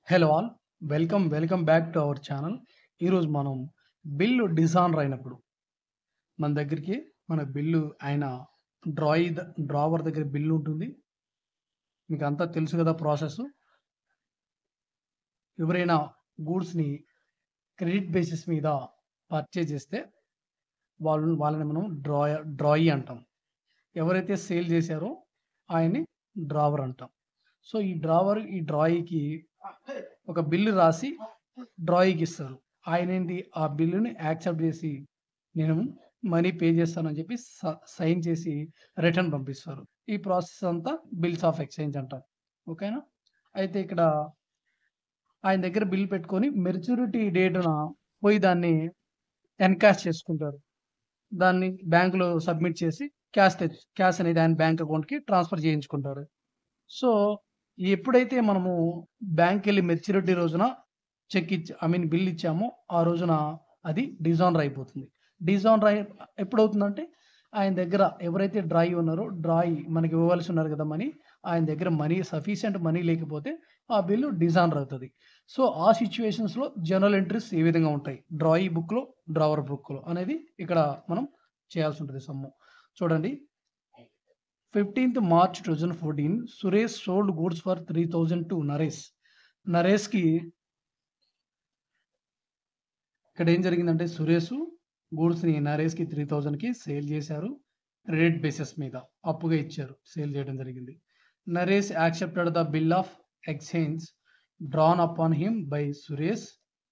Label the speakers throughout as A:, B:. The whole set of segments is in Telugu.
A: Hello all welcome welcome back to our channel ఈరోజు మనం బిల్లు డిజానర్ అయినప్పుడు మన దగ్గరికి మన బిల్లు ఆయన డ్రాయి డ్రావర్ దగ్గర బిల్లు ఉంటుంది మీకు అంతా తెలుసు కదా ప్రాసెస్ ఎవరైనా గూడ్స్ని క్రెడిట్ బేసిస్ మీద పర్చేజ్ చేస్తే వాళ్ళు వాళ్ళని మనం డ్రాయ డ్రాయి అంటాం ఎవరైతే సేల్ చేశారో ఆయన్ని డ్రావర్ అంటాం సో ఈ డ్రావర్ ఈ డ్రాయికి ఒక బిల్లు రాసి డ్రాయికి ఇస్తారు ఆయన ఏంటి ఆ బిల్లుని యాక్సెప్ట్ చేసి నేను మనీ పే చేస్తానని చెప్పి సైన్ చేసి రిటర్న్ పంపిస్తారు ఈ ప్రాసెస్ అంతా బిల్స్ ఆఫ్ ఎక్స్చేంజ్ అంటారు ఓకేనా అయితే ఇక్కడ ఆయన దగ్గర బిల్ పెట్టుకొని మెచ్యూరిటీ డేట్న పోయి దాన్ని ఎన్కాష్ చేసుకుంటారు దాన్ని బ్యాంకులో సబ్మిట్ చేసి క్యాష్ తెచ్చి క్యాష్ అనేది ఆయన బ్యాంక్ అకౌంట్కి ట్రాన్స్ఫర్ చేయించుకుంటారు సో ఎప్పుడైతే మనము బ్యాంక్ వెళ్ళి మెచ్యూరిటీ రోజున చెక్ ఇచ్చి ఐ మీన్ బిల్ ఇచ్చామో ఆ రోజున అది డిజానర్ అయిపోతుంది డిజానర్ అయి ఎప్పుడవుతుందంటే ఆయన దగ్గర ఎవరైతే డ్రాయి ఉన్నారో డ్రాయి మనకి ఇవ్వవలసి ఉన్నారు కదా మనీ ఆయన దగ్గర మనీ సఫిషియంట్ మనీ లేకపోతే ఆ బిల్లు డిజానర్ అవుతుంది సో ఆ సిచ్యువేషన్స్లో జనరల్ ఎంట్రీస్ ఏ విధంగా ఉంటాయి డ్రాయి బుక్లో డ్రావర్ బుక్లో అనేది ఇక్కడ మనం చేయాల్సి ఉంటుంది సమ్ము చూడండి fifteenth March two thousand fourteen Suresh sold goods for three thousand to Naresh Naresh ఇక్కడ ఏం జరిగిందంటే సురేష్ గూడ్స్ని నరేష్కి త్రీ థౌజండ్కి సేల్ చేశారు క్రెడిట్ బేసిస్ మీద అప్పుగా ఇచ్చారు సేల్ చేయడం జరిగింది Naresh accepted the bill of exchange drawn upon him by Suresh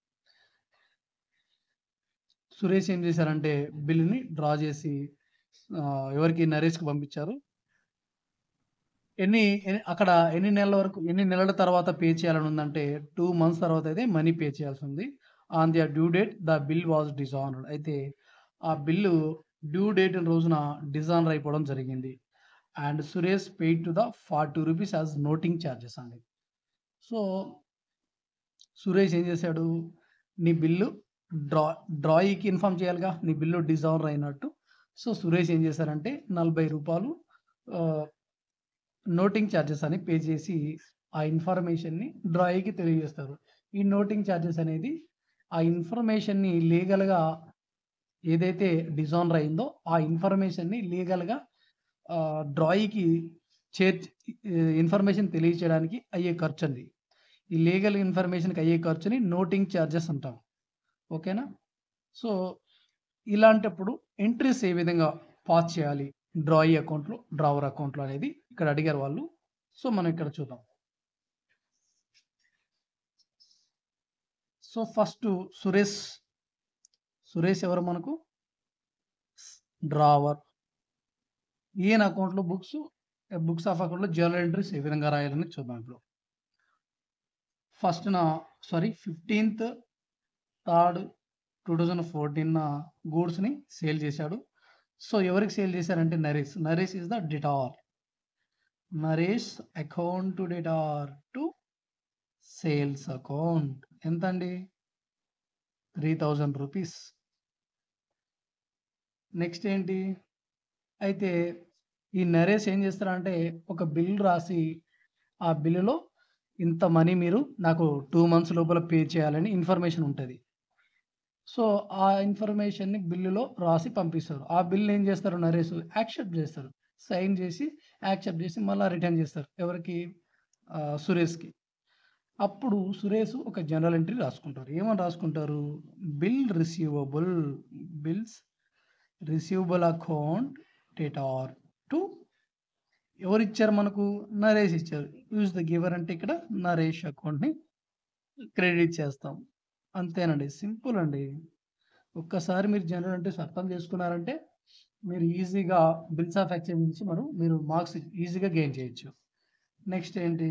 A: Suresh ఏం చేశారంటే బిల్ని డ్రా చేసి ఎవరికి నరేష్కి పంపించారు ఎన్ని అక్కడ ఎన్ని నెలల వరకు ఎన్ని నెలల తర్వాత పే చేయాలని ఉందంటే టూ మంత్స్ తర్వాత అయితే మనీ పే చేయాల్సి ఉంది on the due date the bill was dishonoured అయితే ఆ బిల్లు డ్యూ డేట్ రోజున డిజానర్ అయిపోవడం జరిగింది and Suresh paid to the forty rupees as noting charges అండి సో సురేష్ ఏం చేశాడు నీ బిల్లు డ్రా డ్రాయికి ఇన్ఫామ్ చేయాలిగా నీ బిల్లు డిజానర్ అయినట్టు సో సురేష్ ఏం చేశారంటే నలభై రూపాయలు నోటింగ్ ఛార్జెస్ అని పే చేసి ఆ ఇన్ఫర్మేషన్ని డ్రాయికి తెలియజేస్తారు ఈ నోటింగ్ ఛార్జెస్ అనేది ఆ ఇన్ఫర్మేషన్ని లీగల్గా ఏదైతే డిజానర్ అయిందో ఆ ఇన్ఫర్మేషన్ని లీగల్గా డ్రాయికి చేర్చి ఇన్ఫర్మేషన్ తెలియచేయడానికి అయ్యే ఖర్చు అండి ఈ లీగల్ ఇన్ఫర్మేషన్కి అయ్యే ఖర్చుని నోటింగ్ ఛార్జెస్ అంటాం ఓకేనా సో ఇలాంటప్పుడు ఎంట్రీస్ ఏ విధంగా పాస్ చేయాలి డ్రాయి అకౌంట్లో డ్రావర్ అకౌంట్లో అనేది ఇక్కడ అడిగారు వాళ్ళు సో మనం ఇక్కడ చూద్దాం సో ఫస్ట్ సురేష్ సురేష్ ఎవరు మనకు డ్రావర్ ఈయన అకౌంట్లో బుక్స్ బుక్స్ ఆఫ్ అకౌంట్లో జర్నల్ ఎంట్రీస్ ఏ విధంగా రాయాలని చూద్దాం ఇప్పుడు ఫస్ట్ నా sorry fifteenth third two thousand fourteen గూడ్స్ని సేల్ చేశాడు సో ఎవరికి సేల్ చేశారంటే Naresh Naresh is the debtor Naresh account to debtor to sales account ఎంత అండి త్రీ థౌజండ్ రూపీస్ నెక్స్ట్ ఏంటి అయితే ఈ నరేష్ ఏం చేస్తారంటే ఒక బిల్ రాసి ఆ బిల్లులో ఇంత మనీ మీరు నాకు టూ మంత్స్ లోపల పే చేయాలని ఇన్ఫర్మేషన్ ఉంటుంది సో ఆ ఇన్ఫర్మేషన్ని బిల్లులో రాసి పంపిస్తారు ఆ బిల్ ఏం చేస్తారు నరేష్ యాక్సెప్ట్ చేస్తారు సైన్ చేసి యాక్సెప్ట్ చేసి మళ్ళీ రిటర్న్ చేస్తారు ఎవరికి సురేష్కి అప్పుడు సురేష్ ఒక జనరల్ ఎంట్రీ రాసుకుంటారు ఏమని రాసుకుంటారు bill receivable bills receivable account debtor to ఎవరు ఇచ్చారు మనకు నరేష్ ఇచ్చారు యూజ్ ద గివర్ అంటే ఇక్కడ నరేష్ అకౌంట్ని క్రెడిట్ చేస్తాం అంతేనండి సింపుల్ అండి ఒక్కసారి మీరు జనరల్ అంటే అర్థం చేసుకున్నారంటే మీరు ఈజీగా బిల్స్ ఆఫ్ ఎక్స్చేంజ్ నుంచి మనం మీరు మార్క్స్ ఈజీగా గెయిన్ చేయొచ్చు నెక్స్ట్ ఏంటి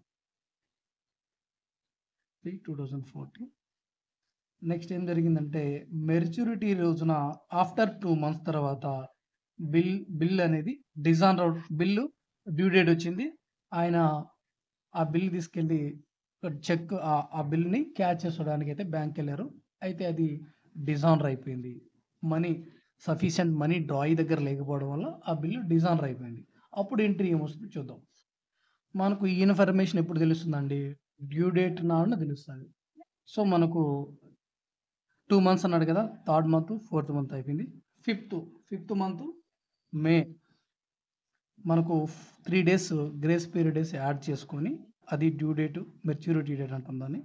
A: టూ థౌజండ్ ఫోర్టీన్ నెక్స్ట్ ఏం జరిగిందంటే మెచ్యూరిటీ రోజున ఆఫ్టర్ టూ మంత్స్ తర్వాత బిల్ బిల్ అనేది డిజాన్ బిల్లు డ్యూ డేట్ వచ్చింది ఆయన ఆ బిల్ తీసుకెళ్ళి చెక్ ఆ బిల్ని క్యాచ్ చేసుకోవడానికి అయితే బ్యాంక్ వెళ్ళారు అయితే అది డిజానర్ అయిపోయింది మనీ సఫిషియంట్ మనీ డ్రాయి దగ్గర లేకపోవడం వల్ల ఆ బిల్లు డిజానర్ అయిపోయింది అప్పుడు ఎంట్రీ ఏమొస్తుంది చూద్దాం మనకు ఈ ఇన్ఫర్మేషన్ ఎప్పుడు తెలుస్తుందండి డ్యూ డేట్ నాడున తెలుస్తది. సో, మనకు 2 మంత్స్ అన్నాడు కదా! థర్డ్ మంత్, ఫోర్త్ మంత్ అయిపోయింది. Fifth, fifth month May. మనకు ఫ్ 3 డేస్ గ్రేస్ పీరియడేస్ యాడ్ చేసుకొని, అది డ్యూ డేట్, మెచ్యూరిటీ డేట్ అంటాం దాన్ని.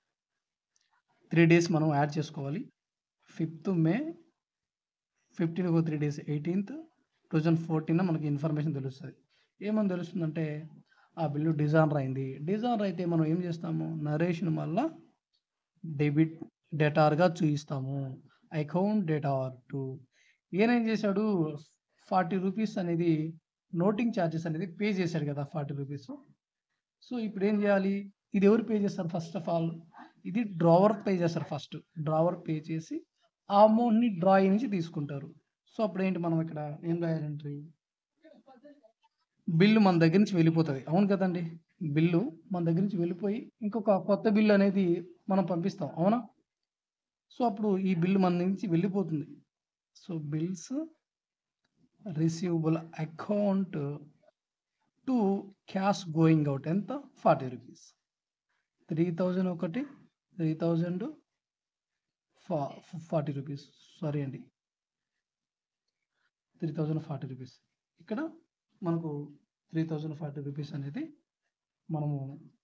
A: 3 డేస్ మనం యాడ్ చేసుకోవాలి. ఫిఫ్త్ మే 15కి ఒక 3 డేస్ 18థ్ 2014 మనకి ఇన్ఫర్మేషన్ తెలుస్తది. ఏమని తెలుస్తుందంటే, ఆ బిల్లు డిజానర్ అయింది. డిజానర్ అయితే మనం ఏం చేస్తాము? నరేషన్ మళ్ళా డెబిట్ డెటార్‌గా చూయిస్తాము. అకౌంట్ డెటార్ టు ఈయన ఏం చేశాడు? 40 రూపీస్ అనేది నోటింగ్ చార్జెస్ అనేది పే చేశాడు కదా! 40 రూపీస్. సో, ఇప్పుడు ఏం చేయాలి? ఇది ఎవరు పే చేస్తారు ఫస్ట్ ఆఫ్ ఆల్? ఇది డ్రావర్ పే చేస్తారు ఫస్ట్. డ్రావర్ పే చేసి, ఆ అమౌంట్‌ని డ్రాయీ నుంచి తీసుకుంటారు. సో, అప్పుడేంటి మనం ఇక్కడ ఏం రాయాలి ఎంట్రీ? బిల్లు మన దగ్గర నుంచి వెళ్ళిపోతది. అవును కదండీ! బిల్లు మన దగ్గర నుంచి వెళ్ళిపోయి, ఇంకొక కొత్త బిల్ అనేది మనం పంపిస్తాం. అవునా? సో, అప్పుడు ఈ బిల్లు మన నుంచి వెళ్ళిపోతుంది. So, bills receivable account to cash going out ఎంత? 40 రూపీస్. 3000 ఒకటి, 3000 ఫా 40 రూపీస్. సారీ అండి. 3040 రూపీస్. ఇక్కడ మనకు 3040 రూపీస్ అనేది మనము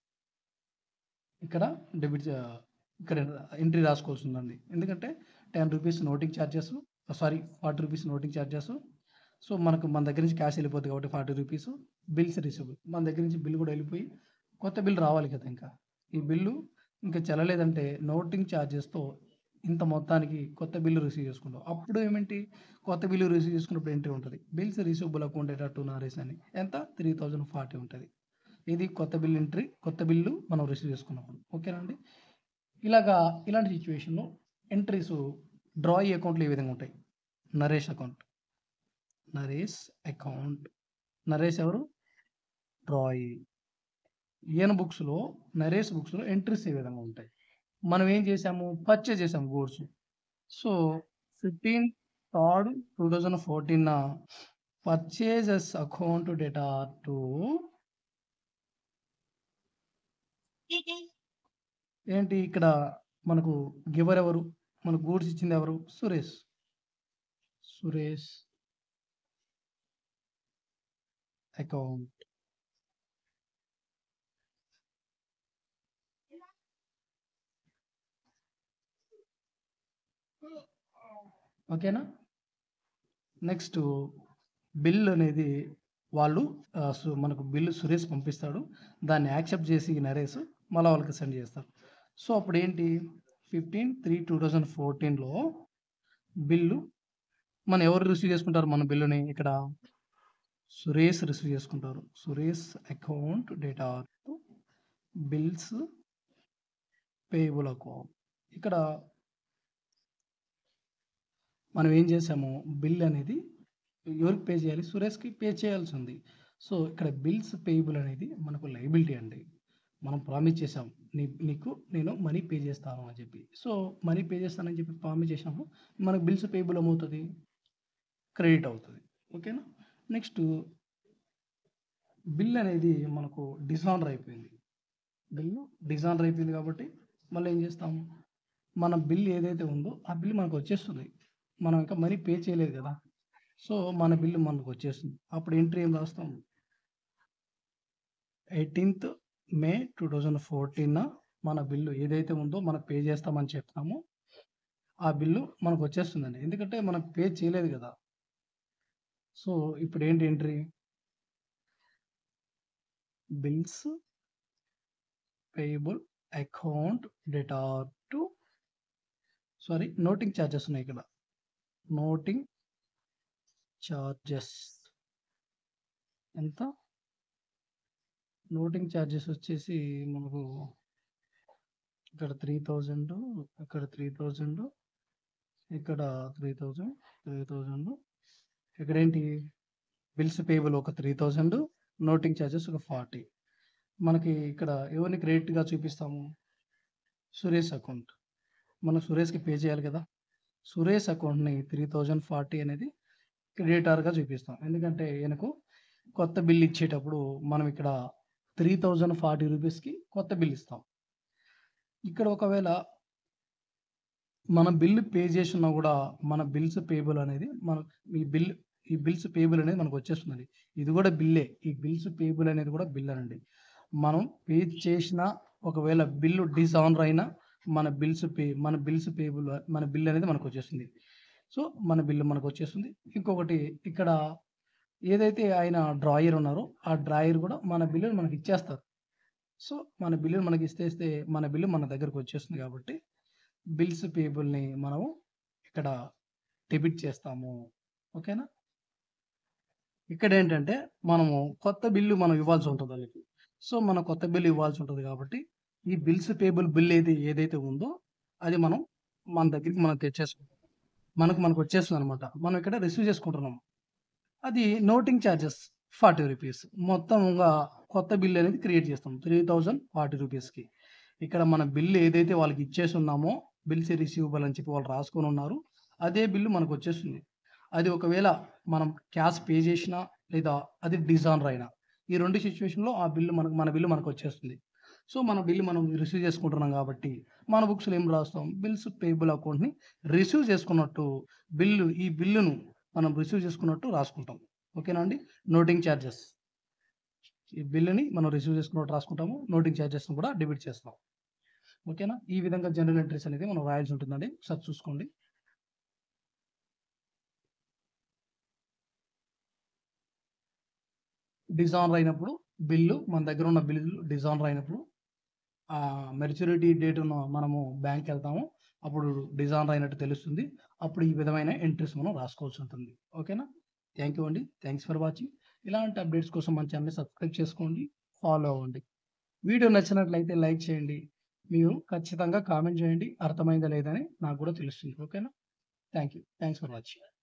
A: ఇక్కడ డెబిట్ చే ఇక్కడ ఎంట్రీ రాసుకోవాల్సిందండి. ఎందుకంటే 10 rupees noting charges sorry 40 rupees noting charges. So, మనకు మన దగ్గర నుంచి క్యాష్ వెళ్ళిపోద్ది కాబట్టి 40 రూపీస్. Bills receivable. మన దగ్గర నుంచి బిల్ కూడా వెళ్ళిపోయి, కొత్త బిల్ రావాలి కదా! ఇంకా. ఈ బిల్లు ఇంకా చెల్లలేదంటే నోటింగ్ చార్జెస్‌తో ఇంత మొత్తానికి కొత్త బిల్లు రిసీవ్ చేసుకుంటాం. అప్పుడు ఏమేంటి? కొత్త బిల్లు రిసీవ్ చేసుకున్నప్పుడు ఎంట్రీ ఉంటది. Bills receivable account debtor to Naresh అని. ఎంత? 3040 ఉంటది. ఇది కొత్త బిల్ ఎంట్రీ. కొత్త బిల్లు మనం రిసీవ్ చేసుకున్నప్పుడు. ఓకేనా అండి? ఇలాగా ఇలాంటి సిట్యుయేషన్‌లో ఎంట్రీస్ డ్రాయీ అకౌంట్‌లో ఈ విధంగా ఉంటాయి. నరేష్ అకౌంట్. నరేష్ అకౌంట్. నరేష్ ఎవరు? డ్రాయీ. ఈయన బుక్స్‌లో నరేష్ బుక్స్‌లో ఎంట్రీస్ ఈ విధంగా ఉంటాయి. మనం ఏం చేసాము? పర్చేజ్ చేసాము goods. So, 15 third 2014 purchases account debtor to ఏంటి ఇక్కడ మనకు గివర్ ఎవరు? మనకు గూడ్స్ ఇచ్చింది ఎవరు? సురేష్. సురేష్ అకౌంట్. ఓకేనా? నెక్స్ట్ బిల్ అనేది వాళ్ళు ఆహ్, సు మనకు బిల్ సురేష్ పంపిస్తాడు. దాన్ని యాక్సెప్ట్ చేసి నరేష్ మళ్ళా వాళ్ళకి సెండ్ చేస్తారు. సో, అప్పుడేంటి 15/3/2014లో బిల్లు మనం ఎవరు రిసీవ్ చేసుకుంటారు మన బిల్లుని ఇక్కడ? సురేష్ రిసీవ్ చేసుకుంటారు. Suresh account debtor to bills payable account. ఇక్కడ మనం ఏం చేసాము? బిల్ అనేది ఎవరికి పే చేయాలి? సురేష్‌కి పే చేయాల్సింది. సో, ఇక్కడ బిల్స్ పేయబుల్ అనేది మనకు లయబిలిటీ అండి. మనం ప్రామిస్ చేసాం. నీ నీకు నేను మనీ పే చేస్తాను అని చెప్పి. సో, మనీ పే చేస్తానని చెప్పి ప్రామిస్ చేసినప్పుడు మనకు బిల్స్ పేయబుల్ ఏమవుతది? క్రెడిట్ అవుతది. ఓకేనా? నెక్స్ట్ బిల్ అనేది మనకు డిసానర్ అయిపోయింది. బిల్లు డిసానర్ అయిపోయింది కాబట్టి మళ్ళీ ఏం చేస్తాము? మన బిల్ ఏదైతే ఉందో ఆ బిల్ మనకు వచ్చేస్తుంది. మనం ఇంకా మనీ పే చేయలేదు కదా! సో, మన బిల్ మనకు వచ్చేస్తుంది. అప్పుడు ఎంట్రీ ఏం రాస్తాం? 18థ్ మే 2014 మన బిల్లు ఏదైతే ఉందో మనం పే చేస్తామని చెప్తామో, ఆ బిల్లు మనకు వచ్చేస్తుందండి. ఎందుకంటే మనం పే చేయలేదు కదా! సో, ఇప్పుడేంటి entry? Bills payable account debtor to sorry noting charges ఉన్నాయి ఇక్కడ. నోటింగ్ చార్జెస్ ఎంత? నోటింగ్ చార్జెస్ వచ్చేసి మనకు ఇక్కడ 3000 ఇక్కడ 3000 ఇక్కడ 3000 3000 ఇక్కడేంటి? బిల్స్ పేయబుల్ ఒక 3000 నోటింగ్ చార్జెస్ ఒక 40 మనకి ఇక్కడ ఎవరిని క్రెడిట్‌గా చూపిస్తాము? సురేష్ అకౌంట్. మనం సురేష్‌కి పే చేయాలి కదా! సురేష్ అకౌంట్‌ని 3040 అనేది క్రెడిటార్‌గా చూపిస్తాం. ఎందుకంటే ఈయనకు కొత్త బిల్ ఇచ్చేటప్పుడు మనం ఇక్కడ త్రీ థౌజండ్ ఫార్టీ రూపీస్కి కొత్త బిల్ ఇస్తాం ఇక్కడ ఒకవేళ మన బిల్ పే చేసినా కూడా మన బిల్స్ పేబుల్ అనేది మన ఈ బిల్ ఈ బిల్స్ పేబుల్ అనేది మనకు వచ్చేస్తుంది ఇది కూడా బిల్లే ఈ బిల్స్ పేబుల్ అనేది కూడా బిల్ అనండి మనం పే చేసిన ఒకవేళ బిల్లు డిసానర్ అయినా మన బిల్స్ పే మన బిల్స్ పేబుల్ మన బిల్ అనేది మనకు వచ్చేస్తుంది సో మన బిల్లు మనకు వచ్చేస్తుంది ఇంకొకటి ఇక్కడ ఏదైతే ఆయన డ్రాయర్ ఉన్నారో ఆ డ్రాయర్ కూడా మన బిల్లుని మనకి ఇచ్చేస్తారు సో మన బిల్లుని మనకి ఇస్తేస్తే మన బిల్లు మన దగ్గరకు వచ్చేస్తుంది కాబట్టి బిల్స్ పేబుల్ని మనము ఇక్కడ డెబిట్ చేస్తాము ఓకేనా ఇక్కడ ఏంటంటే మనము కొత్త బిల్లు మనం ఇవ్వాల్సి ఉంటుంది వాళ్ళకి సో మన కొత్త బిల్లు ఇవ్వాల్సి ఉంటుంది కాబట్టి ఈ బిల్స్ పేబుల్ బిల్ ఏది ఏదైతే ఉందో అది మనం మన దగ్గరికి మనం తెచ్చేసుకుంటాం మనకు మనకు వచ్చేస్తుంది అనమాట మనం ఇక్కడ రిసీవ్ చేసుకుంటున్నాం అది నోటింగ్ ఛార్జెస్ ఫార్టీ రూపీస్ మొత్తంగా కొత్త బిల్ అనేది క్రియేట్ చేస్తాం త్రీ థౌజండ్ ఫార్టీ రూపీస్కి ఇక్కడ మన బిల్లు ఏదైతే వాళ్ళకి ఇచ్చేసి ఉన్నామో బిల్స్ రిసీవబుల్ అని చెప్పి వాళ్ళు రాసుకొని ఉన్నారు అదే బిల్లు మనకు వచ్చేస్తుంది అది ఒకవేళ మనం క్యాష్ పే చేసినా లేదా అది డిజానర్ అయినా ఈ రెండు సిచ్యువేషన్లో ఆ బిల్లు మనకు మన బిల్లు మనకు వచ్చేస్తుంది సో మన బిల్లు మనం రిసీవ్ చేసుకుంటున్నాం కాబట్టి మన బుక్స్లో ఏం రాస్తాం బిల్స్ పేబుల్ అకౌంట్ని రిసీవ్ చేసుకున్నట్టు బిల్లు ఈ బిల్లును మనం రిసీవ్ చేసుకున్నట్టు రాసుకుంటాం ఓకేనా అండి నోటింగ్ ఛార్జెస్ ఈ బిల్లుని మనం రిసీవ్ చేసుకున్నట్టు రాసుకుంటాము నోటింగ్ ఛార్జెస్ని కూడా డెబిట్ చేస్తాం ఓకేనా ఈ విధంగా జనరల్ ఎంట్రీస్ అనేది మనం రాయాల్సి ఉంటుందండి ఒకసారి చూసుకోండి డిజానర్ అయినప్పుడు బిల్లు మన దగ్గర ఉన్న బిల్లు డిజానర్ అయినప్పుడు మెచ్యూరిటీ డేట్ ఉన్న మనము బ్యాంక్ వెళ్తాము అప్పుడు డిజానర్ అయినట్టు తెలుస్తుంది అప్పుడు ఈ విధమైన ఎంట్రీస్ మనం రాసుకోవాల్సి ఉంటుంది ఓకేనా థ్యాంక్ యూ అండి థ్యాంక్స్ ఫర్ వాచింగ్ ఇలాంటి అప్డేట్స్ కోసం మన ఛానల్ని సబ్స్క్రైబ్ చేసుకోండి ఫాలో అవ్వండి వీడియో నచ్చినట్లయితే లైక్ చేయండి మీరు ఖచ్చితంగా కామెంట్ చేయండి అర్థమైందా లేదని నాకు కూడా తెలుస్తుంది ఓకేనా thank you thanks for watching